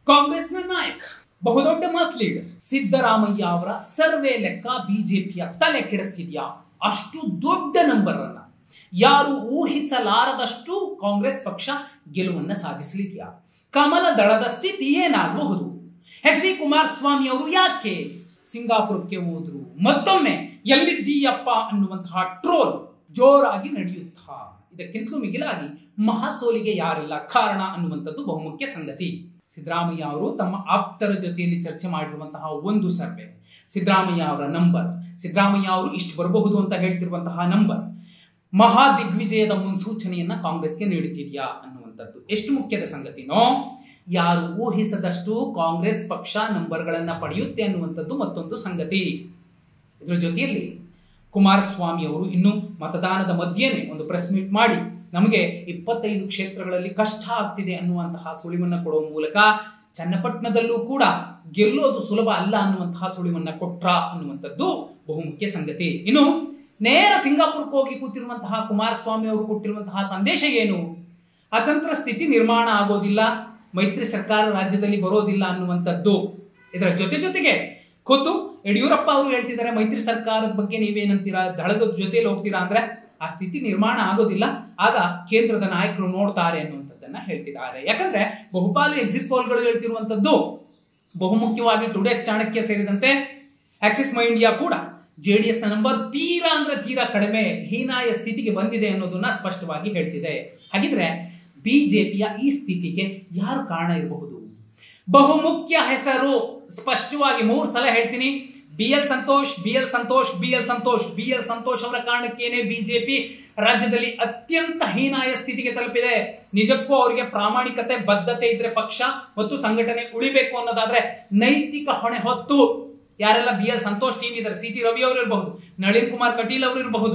ಕಾಂಗ್ರೆಸ್ನ ನಾಯಕ ಬಹುದೊಡ್ಡ ಮಾತ್ ಲೀಡರ್ ಸಿದ್ದರಾಮಯ್ಯ ಅವರ ಸರ್ವೆ ಲೆಕ್ಕ ಬಿಜೆಪಿಯ ತಲೆ ಕೆಡಿಸ್ತಿದ್ಯಾ ಅಷ್ಟು ದೊಡ್ಡ ನಂಬರ್ ಅನ್ನ ಯಾರು ಊಹಿಸಲಾರದಷ್ಟು ಕಾಂಗ್ರೆಸ್ ಪಕ್ಷ ಗೆಲುವನ್ನ ಸಾಧಿಸಲಿದೆಯಾ ಕಮಲ ದಳದ ಸ್ಥಿತಿ ಏನಾಗಬಹುದು ಎಚ್ ಡಿ ಕುಮಾರಸ್ವಾಮಿ ಅವರು ಯಾಕೆ ಸಿಂಗಾಪುರಕ್ಕೆ ಹೋದ್ರು ಮತ್ತೊಮ್ಮೆ ಎಲ್ಲಿದ್ದೀಯಪ್ಪ ಅನ್ನುವಂತಹ ಟ್ರೋಲ್ ಜೋರಾಗಿ ನಡೆಯುತ್ತಾ ಇದಕ್ಕಿಂತಲೂ ಮಿಗಿಲಾಗಿ ಮಹಾಸೋಲಿಗೆ ಯಾರಿಲ್ಲ ಕಾರಣ ಅನ್ನುವಂಥದ್ದು ಬಹುಮುಖ್ಯ ಸಂಗತಿ ಸಿದ್ದರಾಮಯ್ಯ ಅವರು ತಮ್ಮ ಆಪ್ತರ ಜೊತೆಯಲ್ಲಿ ಚರ್ಚೆ ಮಾಡಿರುವಂತಹ ಒಂದು ಸರ್ವೆ ಸಿದ್ದರಾಮಯ್ಯ ಅವರ ನಂಬರ್ ಸಿದ್ದರಾಮಯ್ಯ ಅವರು ಇಷ್ಟು ಬರಬಹುದು ಅಂತ ಹೇಳ್ತಿರುವಂತಹ ನಂಬರ್ ಮಹಾ ದಿಗ್ವಿಜಯದ ಮುನ್ಸೂಚನೆಯನ್ನ ಕಾಂಗ್ರೆಸ್ಗೆ ನೀಡುತ್ತಿದೆಯಾ ಅನ್ನುವಂಥದ್ದು ಎಷ್ಟು ಮುಖ್ಯದ ಸಂಗತಿನೋ ಯಾರು ಊಹಿಸದಷ್ಟು ಕಾಂಗ್ರೆಸ್ ಪಕ್ಷ ನಂಬರ್ಗಳನ್ನ ಪಡೆಯುತ್ತೆ ಅನ್ನುವಂಥದ್ದು ಮತ್ತೊಂದು ಸಂಗತಿ ಇದರ ಜೊತೆಯಲ್ಲಿ ಕುಮಾರಸ್ವಾಮಿ ಅವರು ಇನ್ನು ಮತದಾನದ ಮಧ್ಯೆನೆ ಒಂದು ಪ್ರೆಸ್ ಮೀಟ್ ಮಾಡಿ ನಮಗೆ ಇಪ್ಪತ್ತೈದು ಕ್ಷೇತ್ರಗಳಲ್ಲಿ ಕಷ್ಟ ಆಗ್ತಿದೆ ಅನ್ನುವಂತಹ ಸುಳಿವನ್ನ ಕೊಡುವ ಮೂಲಕ ಚನ್ನಪಟ್ಟಣದಲ್ಲೂ ಕೂಡ ಗೆಲ್ಲೋದು ಸುಲಭ ಅಲ್ಲ ಅನ್ನುವಂತಹ ಸುಳಿವನ್ನ ಕೊಟ್ರ ಅನ್ನುವಂಥದ್ದು ಬಹುಮುಖ್ಯ ಸಂಗತಿ ಇನ್ನು ನೇರ ಸಿಂಗಾಪುರಕ್ಕೆ ಹೋಗಿ ಕೂತಿರುವಂತಹ ಕುಮಾರಸ್ವಾಮಿ ಅವರು ಕೊಟ್ಟಿರುವಂತಹ ಸಂದೇಶ ಏನು ಅತಂತ್ರ ಸ್ಥಿತಿ ನಿರ್ಮಾಣ ಆಗೋದಿಲ್ಲ ಮೈತ್ರಿ ಸರ್ಕಾರ ರಾಜ್ಯದಲ್ಲಿ ಬರೋದಿಲ್ಲ ಅನ್ನುವಂಥದ್ದು ಇದರ ಜೊತೆ ಜೊತೆಗೆ ಖುದ್ದು ಯಡಿಯೂರಪ್ಪ ಅವರು ಹೇಳ್ತಿದ್ದಾರೆ ಮೈತ್ರಿ ಸರ್ಕಾರದ ಬಗ್ಗೆ ನೀವೇನಂತೀರಾ ದಳದ ಜೊತೆಯಲ್ಲಿ ಹೋಗ್ತೀರಾ ಅಂದ್ರೆ ಆ ಸ್ಥಿತಿ ನಿರ್ಮಾಣ ಆಗೋದಿಲ್ಲ ಆಗ ಕೇಂದ್ರದ ನಾಯಕರು ನೋಡ್ತಾರೆ ಅನ್ನುವಂಥದ್ದನ್ನ ಹೇಳ್ತಿದ್ದಾರೆ ಯಾಕಂದ್ರೆ ಬಹುಪಾಲು ಎಕ್ಸಿಟ್ ಪೋಲ್ಗಳು ಹೇಳ್ತಿರುವಂತದ್ದು ಬಹುಮುಖ್ಯವಾಗಿ ಟುಡೇಸ್ ಚಾಣಕ್ಯ ಸೇರಿದಂತೆ ಆಕ್ಸಿಸ್ ಮೈ ಇಂಡಿಯಾ ಕೂಡ ಜೆ ಡಿ ಎಸ್ ನ ನಂಬರ್ ತೀರಾ ಅಂದ್ರೆ ತೀರಾ ಕಡಿಮೆ ಹೀನಾಯ ಸ್ಥಿತಿಗೆ ಬಂದಿದೆ ಅನ್ನೋದನ್ನ ಸ್ಪಷ್ಟವಾಗಿ ಹೇಳ್ತಿದೆ ಹಾಗಿದ್ರೆ ಬಿಜೆಪಿಯ ಈ ಸ್ಥಿತಿಗೆ ಯಾರು ಕಾರಣ ಇರಬಹುದು ಬಹುಮುಖ್ಯ ಹೆಸರು ಸ್ಪಷ್ಟವಾಗಿ ಮೂರು ಸಲ ಹೇಳ್ತೀನಿ B L Santosh B L Santosh B L Santosh B L Santosh ಅವರ ಕಾರಣಕ್ಕೇನೆ ಬಿಜೆಪಿ ರಾಜ್ಯದಲ್ಲಿ ಅತ್ಯಂತ ಹೀನಾಯ ಸ್ಥಿತಿಗೆ ತಲುಪಿದೆ ನಿಜಕ್ಕೂ ಅವರಿಗೆ ಪ್ರಾಮಾಣಿಕತೆ ಬದ್ಧತೆ ಇದ್ರೆ ಪಕ್ಷ ಮತ್ತು ಸಂಘಟನೆ ಉಳಿಬೇಕು ಅನ್ನೋದಾದ್ರೆ ನೈತಿಕ ಹೊಣೆ ಹೊತ್ತು ಯಾರೆಲ್ಲ ಬಿ ಎಲ್ ಸಂತೋಷ್ ಟೀಮ್ ಇದ್ದಾರೆ ಸಿ ಟಿ ರವಿ ಅವರು ಇರಬಹುದು ನಳಿನ್ ಕುಮಾರ್ ಕಟೀಲ್ ಅವರು ಇರಬಹುದು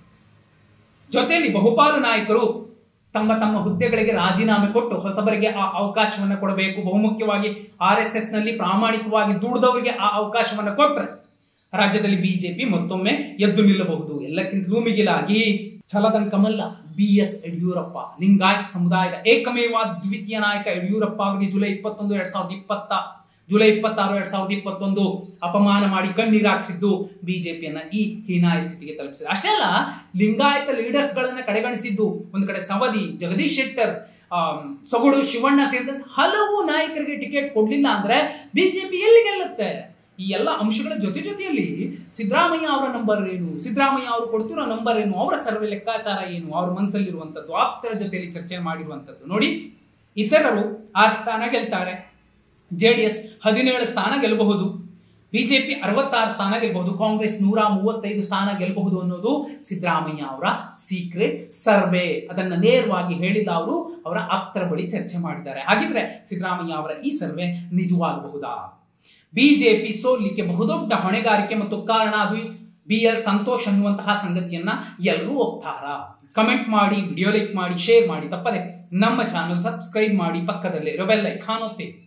ಜೊತೆಯಲ್ಲಿ ಬಹುಪಾಲು ನಾಯಕರು ತಮ್ಮ ತಮ್ಮ ಹುದ್ದೆಗಳಿಗೆ ರಾಜೀನಾಮೆ ಕೊಟ್ಟು ಹೊಸಬರಿಗೆ ಆ ಅವಕಾಶವನ್ನ ಕೊಡಬೇಕು ಬಹುಮುಖ್ಯವಾಗಿ ಆರ್ ಎಸ್ ಎಸ್ ನಲ್ಲಿ ಪ್ರಾಮಾಣಿಕವಾಗಿ ದುಡಿದವರಿಗೆ ಆ ಅವಕಾಶವನ್ನ ಕೊಟ್ಟರೆ ರಾಜ್ಯದಲ್ಲಿ ಬಿಜೆಪಿ ಮತ್ತೊಮ್ಮೆ ಎದ್ದು ನಿಲ್ಲಬಹುದು ಎಲ್ಲಕ್ಕಿಂತಲೂ ಮಿಗಿಲಾಗಿ ಛಲದಂಕಮಲ್ಲ ಬಿ ಎಸ್ ಯಡಿಯೂರಪ್ಪ ಲಿಂಗಾಯತ್ ಸಮುದಾಯದ ಏಕಮೇವ ದ್ವಿತೀಯ ನಾಯಕ ಯಡಿಯೂರಪ್ಪ ಅವರಿಗೆ ಜುಲೈ ಇಪ್ಪತ್ತೊಂದು ಎರಡ್ ಸಾವಿರದ ಇಪ್ಪತ್ತ ಜುಲೈ ಇಪ್ಪತ್ತಾರು ಎರಡ್ ಸಾವಿರದ ಇಪ್ಪತ್ತೊಂದು ಅಪಮಾನ ಮಾಡಿ ಕಣ್ಣೀರಾಕ್ಸಿದ್ದು ಬಿಜೆಪಿಯನ್ನ ಈ ಹೀನಾಯ ಸ್ಥಿತಿಗೆ ತಲುಪಿಸಿದೆ ಅಷ್ಟೇ ಅಲ್ಲ ಲಿಂಗಾಯತ ಲೀಡರ್ಸ್ ಗಳನ್ನ ಕಡೆಗಣಿಸಿದ್ದು ಒಂದು ಕಡೆ ಸವದಿ ಜಗದೀಶ್ ಶೆಟ್ಟರ್ ಸೊಗಡು ಶಿವಣ್ಣ ಸೇರಿದಂತೆ ಹಲವು ನಾಯಕರಿಗೆ ಟಿಕೆಟ್ ಕೊಡ್ಲಿಲ್ಲ ಅಂದ್ರೆ ಬಿಜೆಪಿ ಎಲ್ಲಿ ಗೆಲ್ಲುತ್ತೆ ಈ ಎಲ್ಲ ಅಂಶಗಳ ಜೊತೆ ಜೊತೆಯಲ್ಲಿ ಸಿದ್ದರಾಮಯ್ಯ ಅವರ ನಂಬರ್ ಏನು ಸಿದ್ದರಾಮಯ್ಯ ಅವರು ಕೊಡ್ತಿರೋ ನಂಬರ್ ಏನು ಅವರ ಸರ್ವೆ ಲೆಕ್ಕಾಚಾರ ಏನು ಅವ್ರ ಮನಸ್ಸಲ್ಲಿರುವಂಥದ್ದು ಆಪ್ತರ ಜೊತೆಯಲ್ಲಿ ಚರ್ಚೆ ಮಾಡಿರುವಂಥದ್ದು ನೋಡಿ ಇತರರು ಆ ಸ್ಥಾನ ಗೆಲ್ತಾರೆ ಜೆ ಡಿ ಎಸ್ ಹದಿನೇಳು ಸ್ಥಾನ ಗೆಲ್ಲಬಹುದು ಬಿಜೆಪಿ ಅರವತ್ತಾರು ಸ್ಥಾನ ಗೆಲ್ಲಬಹುದು ಕಾಂಗ್ರೆಸ್ ನೂರ ಮೂವತ್ತೈದು ಸ್ಥಾನ ಗೆಲ್ಲಬಹುದು ಅನ್ನೋದು ಸಿದ್ದರಾಮಯ್ಯ ಅವರ ಸೀಕ್ರೆಟ್ ಸರ್ವೆ ಅದನ್ನ ನೇರವಾಗಿ ಹೇಳಿದ ಅವರು ಅವರ ಆಪ್ತರ ಬಳಿ ಚರ್ಚೆ ಮಾಡಿದ್ದಾರೆ ಹಾಗಿದ್ರೆ ಸಿದ್ದರಾಮಯ್ಯ ಅವರ ಈ ಸರ್ವೆ ನಿಜವಾಗಬಹುದಾ ಬಿಜೆಪಿ ಸೋಲಿಕ್ಕೆ ಬಹುದೊಡ್ಡ ಹೊಣೆಗಾರಿಕೆ ಮತ್ತು ಕಾರಣ ಅದು ಬಿ ಎಲ್ ಸಂತೋಷ್ ಅನ್ನುವಂತಹ ಸಂಗತಿಯನ್ನ ಎಲ್ಲರೂ ಒಪ್ತಾರ ಕಮೆಂಟ್ ಮಾಡಿ ವಿಡಿಯೋ ಲೈಕ್ ಮಾಡಿ ಶೇರ್ ಮಾಡಿ ತಪ್ಪದೆ ನಮ್ಮ ಚಾನಲ್ ಸಬ್ಸ್ಕ್ರೈಬ್ ಮಾಡಿ ಪಕ್ಕದಲ್ಲೇ ಇರೋ ಬೆಲ್ ಐಕಾನ್ ಒತ್ತಿ